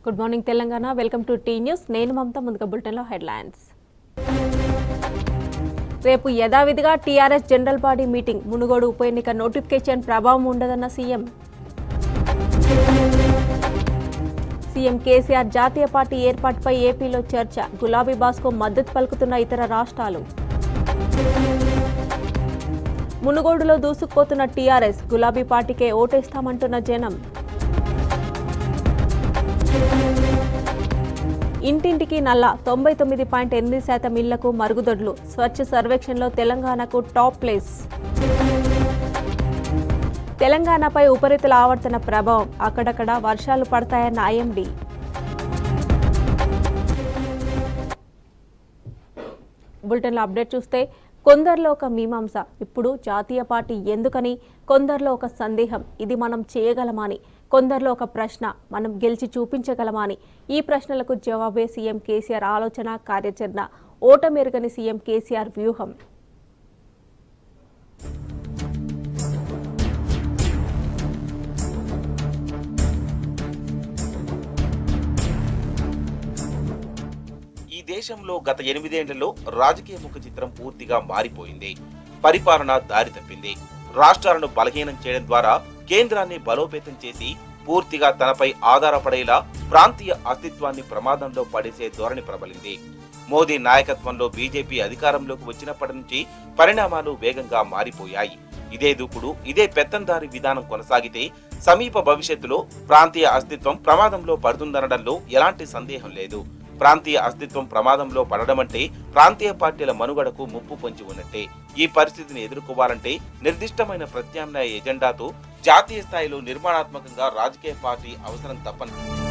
good morning Telangana welcome to T news నేను మమత ముందుగా బులెటిన్లో హెడ్లైన్స్ రేపు యథావిధిగా TRS general body meeting Munugode ఉప ఎన్నిక నోటిఫికేషన్ ప్రభావం ఉండదన్న సీఎం సీఎం కేసీఆర్ జాతీయ పార్టీ ఏర్పాటుపై ఏపీలో చర్చ గులాబీ బాస్కు మద్దతు పలుకుతున్న ఇతర రాష్ట్రాలు మునుగోడులో దూసుకుపోతున్న టీఆర్ఎస్ గులాబీ పార్టీకే ఓటేస్తామంటున్న జనం ఇంటింటికి నల్ల తొంభై తొమ్మిది పాయింట్ ఎనిమిది శాతం ఇళ్లకు మరుగుదొడ్లు స్వచ్ఛ సర్వేక్షణలో తెలంగాణకు టాప్ ప్లేస్ తెలంగాణపై ఉపరితల ఆవర్తన ప్రభావం అక్కడక్కడ వర్షాలు పడతాయన్న ఐఎండీ బులెటిన్లో అప్డేట్ చూస్తే కొందరిలో ఒక మీమాంస ఇప్పుడు జాతీయ పార్టీ ఎందుకని కొందరిలో ఒక సందేహం ఇది మనం చేయగలమా అని కొందరిలో ఒక ప్రశ్న మనం గెలిచి చూపించగలమా అని ఈ ప్రశ్నలకు జవాబే సీఎం కేసీఆర్ ఆలోచన కార్యాచరణ ఓటమెరుగని సీఎం కేసీఆర్ వ్యూహం ఈ దేశంలో గత ఎనిమిదేళ్లలో రాజకీయ ముఖ చిత్రం పూర్తిగా మారిపోయింది పరిపాలన దారి తప్పింది రాష్ట్రాలను బలహీనం చేయడం ద్వారా కేంద్రాన్ని బలోపేతం చేసి పూర్తిగా తనపై ఆధారపడేలా ప్రాంతీయ అస్తిత్వాన్ని ప్రమాదంలో పడేసే ధోరణి ప్రబలింది మోదీ నాయకత్వంలో బీజేపీ అధికారంలోకి వచ్చినప్పటి నుంచి పరిణామాలు వేగంగా మారిపోయాయి ఇదే దూకుడు ఇదే పెత్తందారి విధానం కొనసాగితే సమీప భవిష్యత్తులో ప్రాంతీయ అస్తిత్వం ప్రమాదంలో పడుతుందనడంలో ఎలాంటి సందేహం లేదు ప్రాంతీయ అస్తిత్వం ప్రమాదంలో పడడం అంటే ప్రాంతీయ పార్టీల మనుగడకు ముప్పు పొంచి ఉన్నట్టే ఈ పరిస్థితిని ఎదుర్కోవాలంటే నిర్దిష్టమైన ప్రత్యామ్నాయ ఎజెండాతో జాతీయ స్థాయిలో నిర్మాణాత్మకంగా రాజకీయ పార్టీ అవసరం తప్పని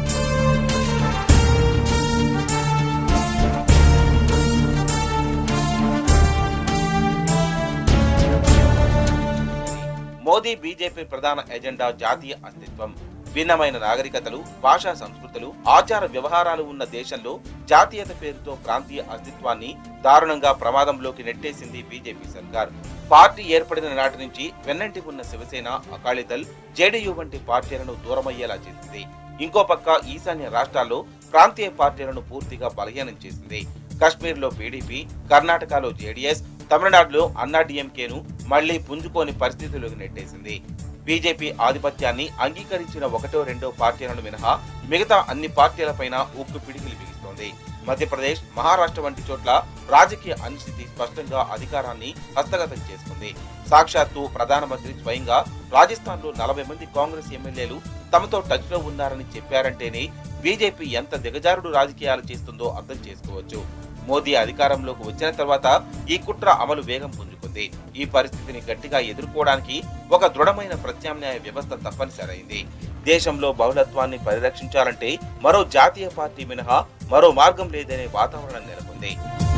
మోదీ బీజేపీ ప్రధాన ఎజెండా జాతీయ అస్తిత్వం భిన్నమైన నాగరికతలు భాషా సంస్కృతులు ఆచార వ్యవహారాలు ఉన్న దేశంలో జాతీయత పేరుతో ప్రాంతీయ అస్తిత్వాన్ని దారుణంగా ప్రమాదంలోకి నెట్టేసింది బీజేపీ సర్కార్ పార్టీ ఏర్పడిన నాటి నుంచి వెన్నంటి ఉన్న శివసేన అకాలీదల్ జేడీయూ వంటి పార్టీలను దూరమయ్యేలా చేసింది ఇంకో పక్క ఈశాన్య రాష్ట్రాల్లో ప్రాంతీయ పార్టీలను పూర్తిగా బలహీనం చేసింది కశ్మీర్లో పీడీపీ కర్ణాటకలో జేడీఎస్ తమిళనాడులో అన్నాడీఎంకేను మళ్లీ పుంజుకోని పరిస్థితిలోకి నెట్టేసింది బీజేపీ ఆధిపత్యాన్ని అంగీకరించిన ఒకటో రెండో పార్టీలను మినహా మిగతా అన్ని పార్టీలపైన ఉక్కు పిడికిలి బిగిస్తోంది మధ్యప్రదేశ్ మహారాష్ట్ర వంటి చోట్ల రాజకీయ అనిశ్చితి స్పష్టంగా అధికారాన్ని హస్తగతం చేసుకుంది సాక్షాత్తు ప్రధానమంత్రి స్వయంగా రాజస్థాన్ లో నలభై మంది కాంగ్రెస్ ఎమ్మెల్యేలు తమతో టచ్ లో ఉన్నారని చెప్పారంటేనే బీజేపీ ఎంత దిగజారుడు రాజకీయాలు చేస్తుందో అర్థం చేసుకోవచ్చు మోదీ అధికారంలోకి వచ్చిన తర్వాత ఈ కుట్ర అమలు వేగం పుంజుకుంది ఈ పరిస్థితిని గట్టిగా ఎదుర్కోవడానికి ఒక దృఢమైన ప్రత్యామ్నాయ వ్యవస్థ తప్పనిసరైంది దేశంలో బహుళత్వాన్ని పరిరక్షించాలంటే మరో జాతీయ పార్టీ మినహా మరో మార్గం లేదనే వాతావరణం నెలకొంది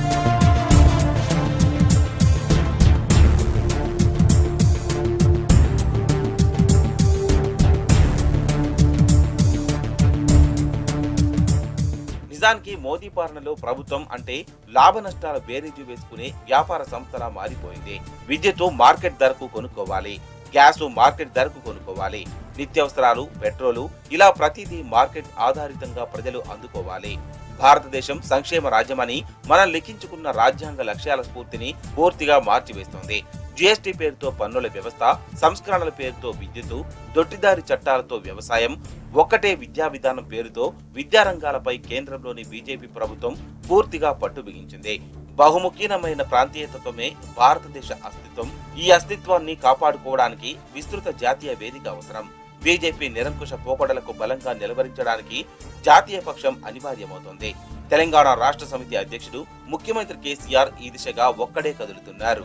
నిజానికి మోదీ పాలనలో ప్రభుత్వం అంటే లాభ నష్టాల బేరీజు వేసుకునే వ్యాపార సంస్థలా మారిపోయింది విద్యుత్ మార్కెట్ ధరకు కొనుక్కోవాలి గ్యాస్ మార్కెట్ ధరకు కొనుక్కోవాలి నిత్యావసరాలు పెట్రోలు ఇలా ప్రతిదీ మార్కెట్ ఆధారితంగా ప్రజలు అందుకోవాలి భారతదేశం సంక్షేమ రాజ్యమని మనం లిఖించుకున్న రాజ్యాంగ లక్ష్యాల స్ఫూర్తిని పూర్తిగా మార్చివేస్తోంది జీఎస్టీ పేరుతో పన్నుల వ్యవస్థ సంస్కరణల పేరుతో విద్యుత్ దొడ్డిదారి చట్టాలతో వ్యవసాయం ఒక్కటే విద్యా విధానం పేరుతో విద్యారంగాలపై కేంద్రంలోని బీజేపీ ప్రభుత్వం పూర్తిగా పట్టు బిగించింది బహుముఖీనమైన ప్రాంతీయతత్వమే భారతదేశ అస్తిత్వం ఈ అస్తిత్వాన్ని కాపాడుకోవడానికి విస్తృత జాతీయ వేదిక అవసరం బీజేపీ నిరంకుశ పోకడలకు బలంగా నిలవరించడానికి జాతీయ పక్షం అనివార్యమవుతోంది తెలంగాణ రాష్ట్ర సమితి అధ్యక్షుడు ముఖ్యమంత్రి కేసీఆర్ ఈ దిశగా ఒక్కడే కదులుతున్నారు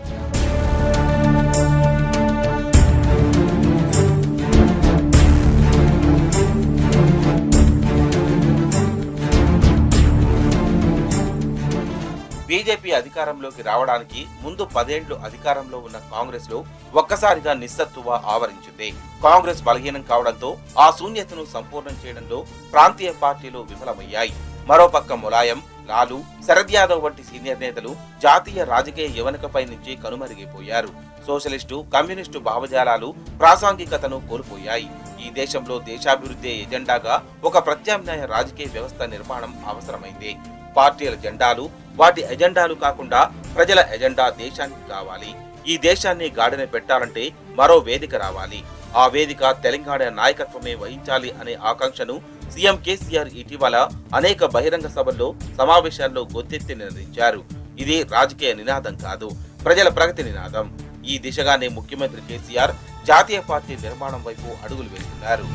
బీజేపీ అధికారంలోకి రావడానికి ముందు పదేండ్లు అధికారంలో ఉన్న కాంగ్రెస్ లో ఒక్కసారిగా నిస్సత్తువ ఆవరించింది కాంగ్రెస్ బలహీనం కావడంతో ఆ శూన్యతను సంపూర్ణం చేయడంలో ప్రాంతీయ పార్టీలు విఫలమయ్యాయి మరోపక్క ములాయం లాలు శరద్ యాదవ్ వంటి సీనియర్ నేతలు జాతీయ రాజకీయ యవనికపై నుంచి కనుమరుగైపోయారు సోషలిస్టు కమ్యూనిస్టు భావజాలాలు ప్రాసాంగికతను కోల్పోయాయి ఈ దేశంలో దేశాభివృద్ధి ఎజెండాగా ఒక ప్రత్యామ్నాయ రాజకీయ వ్యవస్థ నిర్మాణం అవసరమైంది పార్టీల జెండాలు వాటి ఎజెండాలు కాకుండా ప్రజల ఎజెండా దేశానికి కావాలి ఈ దేశాన్ని గాడిన పెట్టాలంటే మరో వేదిక రావాలి ఆ వేదిక తెలంగాణ నాయకత్వమే వహించాలి అనే ఆకాంక్షను సీఎం కేసీఆర్ ఇటీవల అనేక బహిరంగ సభల్లో సమావేశాల్లో గొంతెత్తి నిర్ణయించారు ఇది రాజకీయ నినాదం కాదు ప్రజల ప్రగతి నినాదం ఈ దిశగానే ముఖ్యమంత్రి కేసీఆర్ జాతీయ పార్టీ నిర్మాణం వైపు అడుగులు వేస్తున్నారు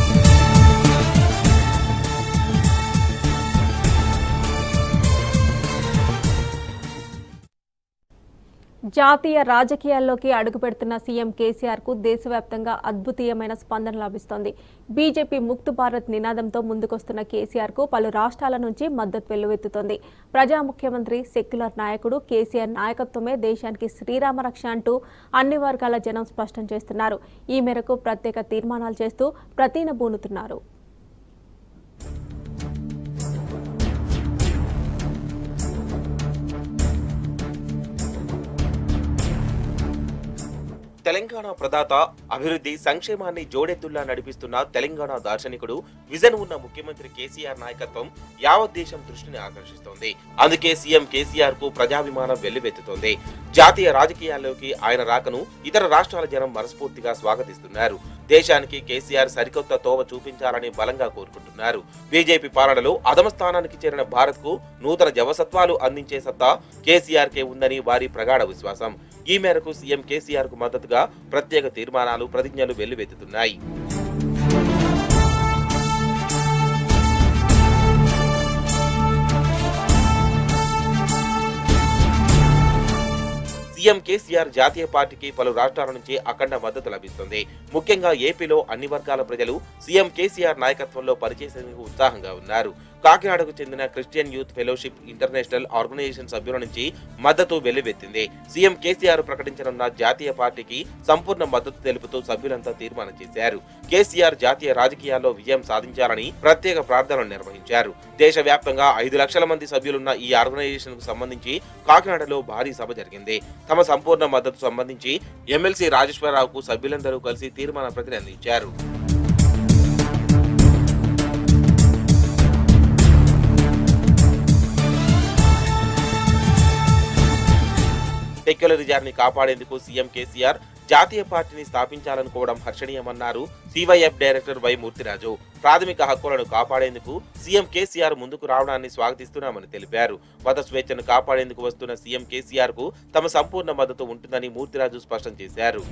జాతీయ రాజకీయాల్లోకి అడుగుపెడుతున్న సీఎం కేసీఆర్ కు దేశవ్యాప్తంగా అద్భుతీయమైన స్పందన లభిస్తోంది బీజేపీ ముక్త్ భారత్ నినాదంతో ముందుకొస్తున్న కేసీఆర్ కు పలు రాష్ట్రాల నుంచి మద్దతు వెల్లువెత్తుతోంది ప్రజా ముఖ్యమంత్రి సెక్యులర్ నాయకుడు కేసీఆర్ నాయకత్వమే దేశానికి శ్రీరామ రక్ష అంటూ అన్ని వర్గాల జనం స్పష్టం చేస్తున్నారు ఈ మేరకు ప్రత్యేక తీర్మానాలు చేస్తూ ప్రతినబూనుతున్నారు తెలంగాణ ప్రదాత అభివృద్ధి సంక్షేమాన్ని జోడెద్దుల్లా నడిపిస్తున్న తెలంగాణ దార్శనికుడు విజన్ ఉన్న ముఖ్యమంత్రి కేసీఆర్ నాయకత్వం యావత్ దేశం దృష్టిని ఆకర్షిస్తోంది అందుకే సీఎం కేసీఆర్ కు ప్రజాభిమానం వెల్లువెత్తుతోంది జాతీయ రాజకీయాల్లోకి ఆయన రాకను ఇతర రాష్ట్రాల జనం మనస్ఫూర్తిగా స్వాగతిస్తున్నారు దేశానికి కేసీఆర్ సరికొత్త తోవ చూపించాలని బలంగా కోరుకుంటున్నారు బీజేపీ పాలనలో అధమ స్థానానికి చేరిన భారత్ కు నూతన జవసత్వాలు అందించే సత్తా కేసీఆర్ కే ఉందని వారి ప్రగాఢ విశ్వాసం ఈ మేరకు సీఎం కేసీఆర్ కు మద్దతుగా ప్రత్యేక తీర్మానాలు ప్రతిజ్ఞలు వెల్లువెత్తుతున్నాయి సీఎం కేసీఆర్ జాతీయ పార్టీకి పలు రాష్ట్రాల నుంచి అఖండ మద్దతు లభిస్తుంది ముఖ్యంగా ఏపీలో అన్ని వర్గాల ప్రజలు సీఎం కేసీఆర్ నాయకత్వంలో పనిచేసేందుకు ఉత్సాహంగా ఉన్నారు కాకినాడకు చెందిన Christian youth fellowship international organisation సభ్యుల నుంచి మద్దతు వెల్లువెత్తింది సీఎం కేసీఆర్ ప్రకటించనున్న జాతీయ పార్టీకి సంపూర్ణ మద్దతు తెలుపుతూ సభ్యులంతా తీర్మానం చేశారు కేసీఆర్ జాతీయ రాజకీయాల్లో విజయం సాధించాలని ప్రత్యేక ప్రార్థనలు నిర్వహించారు దేశవ్యాప్తంగా ఐదు లక్షల మంది సభ్యులున్న ఈ ఆర్గనైజేషన్ కు సంబంధించి కాకినాడలో భారీ సభ జరిగింది తమ సంపూర్ణ మద్దతు సంబంధించి ఎమ్మెల్సీ రాజేశ్వరరావుకు సభ్యులందరూ కలిసి తీర్మాన ప్రతిని అందించారు సెక్యులరిజాన్ని కాపాడేందుకు సీఎం కేసీఆర్ జాతీయ పార్టీని స్థాపించాలనుకోవడం హర్షణీయమన్నారు సివైఎఫ్ డైరెక్టర్ వై మూర్తిరాజు ప్రాథమిక హక్కులను కాపాడేందుకు సీఎం కేసీఆర్ ముందుకు రావడాన్ని స్వాగతిస్తున్నామని తెలిపారు మత స్వేచ్ఛను కాపాడేందుకు వస్తున్న సీఎం కేసీఆర్ కు తమ సంపూర్ణ మద్దతు ఉంటుందని మూర్తిరాజు స్పష్టం చేశారు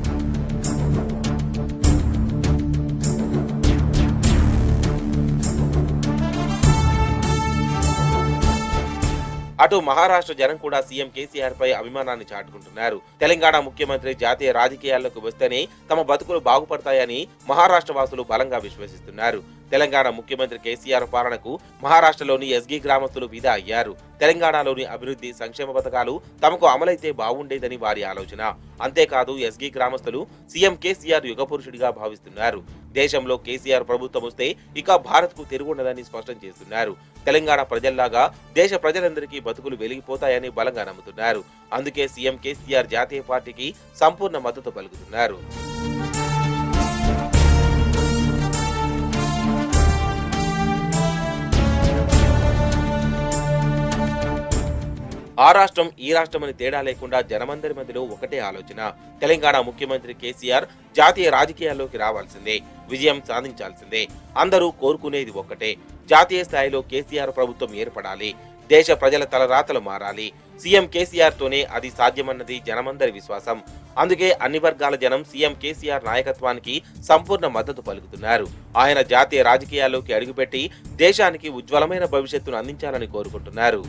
అటు మహారాష్ట్ర జనం కూడా సీఎం కేసీఆర్ పై అభిమానాన్ని చాటుకుంటున్నారు తెలంగాణ ముఖ్యమంత్రి జాతీయ రాజకీయాల్లోకి వస్తేనే తమ బతుకులు బాగుపడతాయని మహారాష్ట్ర వాసులు బలంగా విశ్వసిస్తున్నారు తెలంగాణ ముఖ్యమంత్రి కేసీఆర్ పాలనకు మహారాష్ట్రలోని ఎస్గీ గ్రామస్తులు విదా అయ్యారు తెలంగాణలోని అభివృద్ధి సంక్షేమ పథకాలు తమకు అమలైతే బాగుండేదని వారి ఆలోచన అంతేకాదు ఎస్గీ గ్రామస్తులు సీఎం కేసీఆర్ యుగపురుషుడిగా భావిస్తున్నారు దేశంలో కేసీఆర్ ప్రభుత్వం వస్తే ఇక భారత్ కు తిరుగుండదని స్పష్టం చేస్తున్నారు తెలంగాణ ప్రజల్లాగా దేశ ప్రజలందరికీ బతుకులు వెలిగిపోతాయని బలంగా నమ్ముతున్నారు అందుకే సీఎం కేసీఆర్ జాతీయ పార్టీకి సంపూర్ణ మద్దతు పలుకుతున్నారు ఆ రాష్ట్రం ఈ రాష్ట్రం అని తేడా లేకుండా జనమందరి మధ్యలో ఒకటే ఆలోచన తెలంగాణ ముఖ్యమంత్రి కేసీఆర్ జాతీయ రాజకీయాల్లోకి రావాల్సిందే విజయం సాధించాల్సిందే అందరూ కోరుకునేది ఒక్కటే జాతీయ స్థాయిలో కేసీఆర్ ప్రభుత్వం ఏర్పడాలి దేశ ప్రజల తలరాతలు మారాలి సీఎం కేసీఆర్ తోనే అది సాధ్యమన్నది జనమందరి విశ్వాసం అందుకే అన్ని వర్గాల జనం సీఎం కేసీఆర్ నాయకత్వానికి సంపూర్ణ మద్దతు పలుకుతున్నారు ఆయన జాతీయ రాజకీయాల్లోకి అడుగుపెట్టి దేశానికి ఉజ్వలమైన భవిష్యత్తును అందించాలని కోరుకుంటున్నారు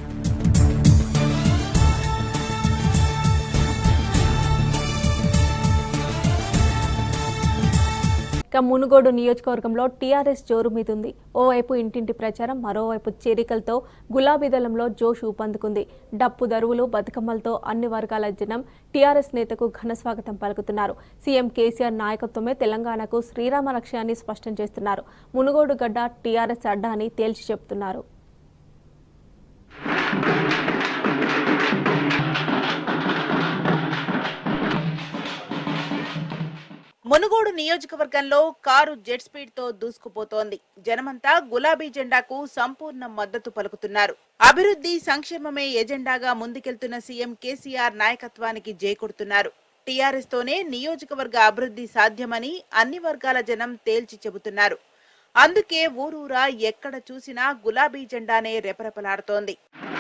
ఇక మునుగోడు నియోజకవర్గంలో టీఆర్ఎస్ జోరు మీదుంది ఓవైపు ఇంటింటి ప్రచారం మరోవైపు చేరికలతో గులాబీ దళంలో జోష్ ఊపందుకుంది డప్పు దరువులు బతుకమ్మలతో అన్ని వర్గాల జనం టీఆర్ఎస్ నేతకు ఘన స్వాగతం పలుకుతున్నారు సీఎం కేసీఆర్ నాయకత్వమే తెలంగాణకు శ్రీరామ లక్ష్యాన్ని స్పష్టం చేస్తున్నారు మునుగోడు గడ్డ టీఆర్ఎస్ అడ్డా అని తేల్చి చెబుతున్నారు మునుగోడు మునుగోడు నియోజకవర్గంలో కారు జెట్ స్పీడ్ తో దూసుకుపోతోంది జనమంతా గులాబీ జెండాకు సంపూర్ణ మద్దతు పలుకుతున్నారు అభివృద్ధి సంక్షేమమే ఎజెండాగా ముందుకెళ్తున్న సీఎం కేసీఆర్ నాయకత్వానికి జైకొడుతున్నారు టీఆర్ఎస్ తోనే నియోజకవర్గ అభివృద్ధి సాధ్యమని అన్ని వర్గాల జనం తేల్చి చెబుతున్నారు అందుకే ఊరూరా ఎక్కడ చూసినా గులాబీ జెండానే రెపరెపలాడుతోంది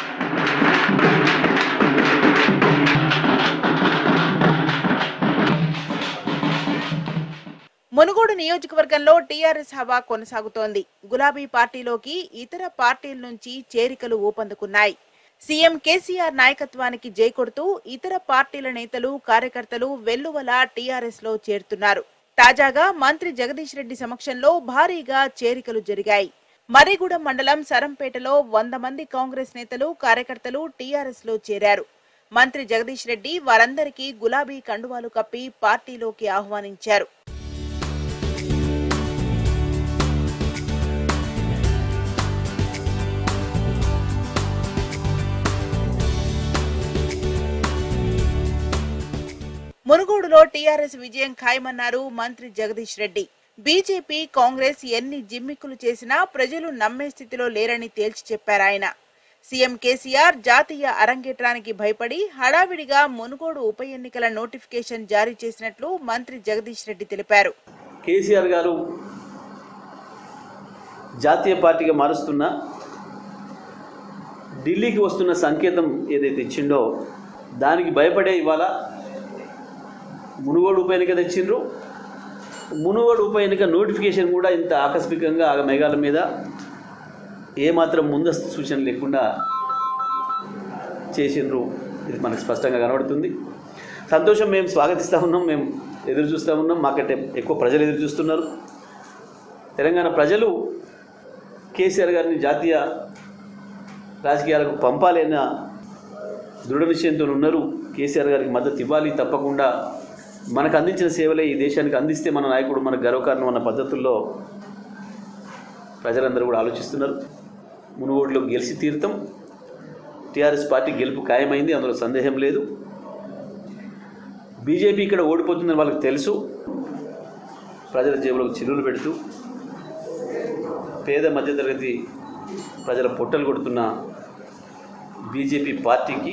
మునుగోడు నియోజకవర్గంలో టీఆర్ఎస్ హవా కొనసాగుతోంది గులాబీ పార్టీలోకి ఇతర పార్టీల నుంచి చేరికలు ఊపందుకున్నాయి సీఎం కేసీఆర్ నాయకత్వానికి జై కొడుతూ ఇతర పార్టీల నేతలు కార్యకర్తలు వెల్లువల టీఆర్ఎస్ లో చేరుతున్నారు తాజాగా మంత్రి జగదీష్ రెడ్డి సమక్షంలో భారీగా చేరికలు జరిగాయి మరిగూడెం మండలం సరంపేటలో వంద మంది కాంగ్రెస్ నేతలు కార్యకర్తలు టీఆర్ఎస్ లో చేరారు మంత్రి జగదీష్ రెడ్డి వారందరికీ గులాబీ కండువాలు కప్పి పార్టీలోకి ఆహ్వానించారు మునుగోడులో టీఆర్ఎస్ విజయం ఖాయమన్నారు మంత్రి జగదీష్ రెడ్డి బీజేపీ కాంగ్రెస్ ఎన్ని జిమ్మిక్కులు చేసినా ప్రజలు నమ్మే స్థితిలో లేరని తేల్చి చెప్పారాయన సీఎం కేసీఆర్ జాతీయ అరంగేట్రానికి భయపడి హడావిడిగా మునుగోడు ఉప ఎన్నికల నోటిఫికేషన్ జారీ చేసినట్లు మంత్రి జగదీష్ రెడ్డి తెలిపారు కేసీఆర్ గారు జాతీయ పార్టీగా మారుస్తున్న ఢిల్లీకి వస్తున్న సంకేతం ఏదైతే ఇచ్చిండో దానికి భయపడే ఇవాళ మునుగోడు ఉప ఎన్నిక తెచ్చిండ్రు మునుగోడు ఉప ఎన్నిక నోటిఫికేషన్ కూడా ఇంత ఆకస్మికంగా ఆ మేఘాల మీద ఏమాత్రం ముందస్తు సూచన లేకుండా చేసిండ్రు ఇది మనకు స్పష్టంగా కనబడుతుంది సంతోషం మేము స్వాగతిస్తూ ఉన్నాం మేము ఎదురు చూస్తూ ఉన్నాం మాకంటే ఎక్కువ ప్రజలు ఎదురు చూస్తున్నారు తెలంగాణ ప్రజలు కేసీఆర్ గారిని జాతీయ రాజకీయాలకు పంపాలి అన్న దృఢ నిశ్చయంతో ఉన్నారు కేసీఆర్ గారికి మద్దతు ఇవ్వాలి తప్పకుండా మనకు అందించిన సేవలే ఈ దేశానికి అందిస్తే మన నాయకుడు మనకు గర్వకారణం అన్న పద్ధతుల్లో ప్రజలందరూ కూడా ఆలోచిస్తున్నారు మునుగోడులో గెలిచి తీర్థం టీఆర్ఎస్ పార్టీ గెలుపు ఖాయమైంది అందులో సందేహం లేదు బీజేపీ ఇక్కడ ఓడిపోతుందని వాళ్ళకి తెలుసు ప్రజల జేబులకు చిల్లులు పెడుతూ పేద మధ్యతరగతి ప్రజల పొట్టలు కొడుతున్న బీజేపీ పార్టీకి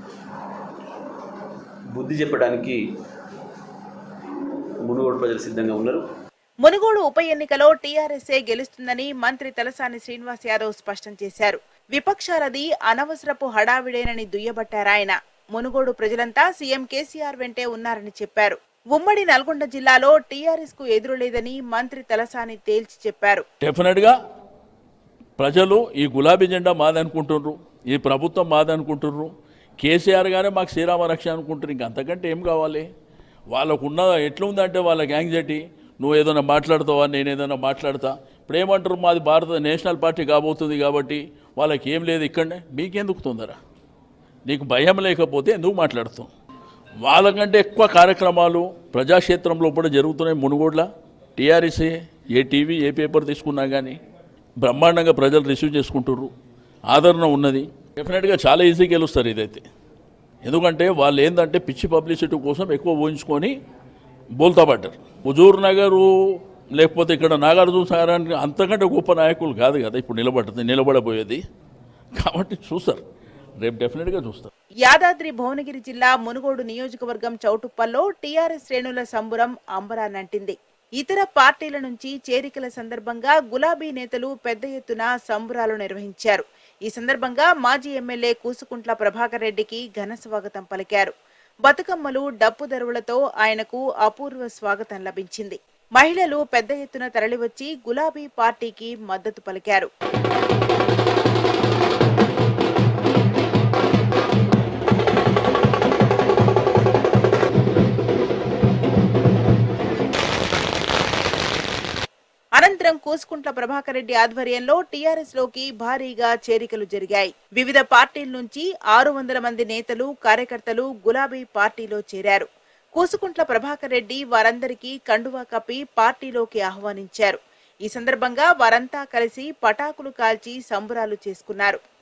బుద్ధి చెప్పడానికి మునుగోడు ప్రజలు సిద్ధంగా ఉన్నారు మునుగోడు ఉప ఎన్నికలో టీఆర్ఎస్ఏ గెలుస్తుందని మంత్రి తలసాని శ్రీనివాస్ యాదవ్ స్పష్టం చేశారు విపక్షాలది అనవసరపు హడావిడేనని దుయ్యబట్టారాయన మునుగోడు ప్రజలంతా సీఎం కేసీఆర్ వెంటే ఉన్నారని చెప్పారు ఉమ్మడి నల్గొండ జిల్లాలో టీఆర్ఎస్ కు ఎదురులేదని మంత్రి తలసాని తేల్చి చెప్పారు డెఫినెట్గా ప్రజలు ఈ గులాబీ జెండా మాదనుకుంటుర్రు ఈ ప్రభుత్వం మాదనుకుంటుర్రు కేసీఆర్ గారే మాకు శ్రీరామ రక్ష అనుకుంటారు ఇంక అంతకంటే ఏం కావాలి వాళ్ళకున్న ఎట్లుందంటే వాళ్ళకి యాంగ్జైటీ నువ్వు ఏదైనా మాట్లాడతావా నేను ఏదైనా మాట్లాడతా ఇప్పుడు ఏమంటారు మాది భారత నేషనల్ పార్టీ కాబోతుంది కాబట్టి వాళ్ళకి ఏం లేదు ఇక్కడనే మీకెందుకు తొందర నీకు భయం లేకపోతే ఎందుకు మాట్లాడుతాం వాళ్ళకంటే ఎక్కువ కార్యక్రమాలు ప్రజాక్షేత్రంలో కూడా జరుగుతున్నాయి మునుగోడ్ల టీఆర్ఎస్ఏ ఏ టీవీ ఏ పేపర్ తీసుకున్నా కానీ బ్రహ్మాండంగా ప్రజలు రిసీవ్ చేసుకుంటుర్రు ఆదరణ ఉన్నది డెఫినెట్గా చాలా ఈజీ గెలుస్తారు ఇదైతే ఎందుకంటే వాళ్ళు ఏంటంటే పిచ్చి పబ్లిసిటీ కోసం ఎక్కువ ఊహించుకొని బోల్తా పడ్డారు హుజూర్ నగరు లేకపోతే ఇక్కడ నాగార్జున సాగరానికి అంతకంటే గొప్ప నాయకులు కాదు కదా ఇప్పుడు నిలబడుతుంది నిలబడబోయేది కాబట్టి చూస్తారు రేపు డెఫినెట్గా చూస్తారు యాదాద్రి భువనగిరి జిల్లా మునుగోడు నియోజకవర్గం చౌటుప్పల్లో టీఆర్ఎస్ శ్రేణుల సంబురం అంబరానంటింది ఇతర పార్టీల నుంచి చేరికల సందర్భంగా గులాబీ నేతలు పెద్ద ఎత్తున సంబురాలు నిర్వహించారు ఈ సందర్భంగా మాజీ ఎమ్మెల్యే కూసుకుంట్ల ప్రభాకర్ రెడ్డికి ఘన స్వాగతం పలికారు బతుకమ్మలు డప్పు దరువులతో ఆయనకు అపూర్వ స్వాగతం లభించింది మహిళలు పెద్ద ఎత్తున తరలివచ్చి గులాబీ పార్టీకి మద్దతు పలికారు అనంతరం కూసుకుంట్ల ప్రభాకర్ రెడ్డి ఆధ్వర్యంలో టీఆర్ఎస్ లోకి భారీగా చేరికలు జరిగాయి వివిధ పార్టీల నుంచి ఆరు వందల మంది నేతలు కార్యకర్తలు గులాబీ పార్టీలో చేరారు కూసుకుంట్ల ప్రభాకర్ రెడ్డి వారందరికీ కండువా కప్పి పార్టీలోకి ఆహ్వానించారు ఈ సందర్భంగా వారంతా కలిసి పటాకులు కాల్చి సంబురాలు చేసుకున్నారు